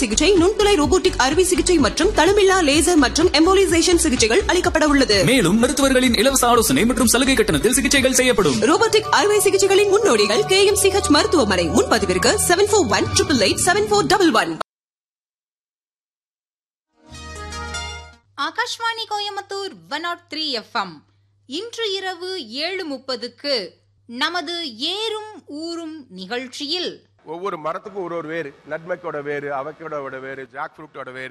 சிகிச்சை நுண்துளை ரோபோட்டிக் அறுவை சிகிச்சை மற்றும் தளமில்லா லேசர் மற்றும் எம்போலிசேஷன் சிகிச்சைகள் அளிக்கப்பட உள்ளது மேலும் மருத்துவர்களின் இலவச ஆலோசனை மற்றும் சலுகை கட்டணத்தில் சிகிச்சைகள் செய்யப்படும் ரோபோட்டிக் அறுவை சிகிச்சைகளின் முன்னோடிகள் கே எம் சிஹெச் மருத்துவமனை முன்பதிவிற்கு seven four one triple eight seven four double one Akashvani Coimbatore one not three FM இன்று இரவு ஏழு முப்பதுக்கு நமது ஏறும் ஊரும் நிகழ்ச்சியில் ஒவ்வொரு மரத்துக்கும் ஒரு ஒரு வேறு நட்மக்கோட வேறு அவக்கோட வேறு ஜாக் ஃப்ரூட்டோட வேறு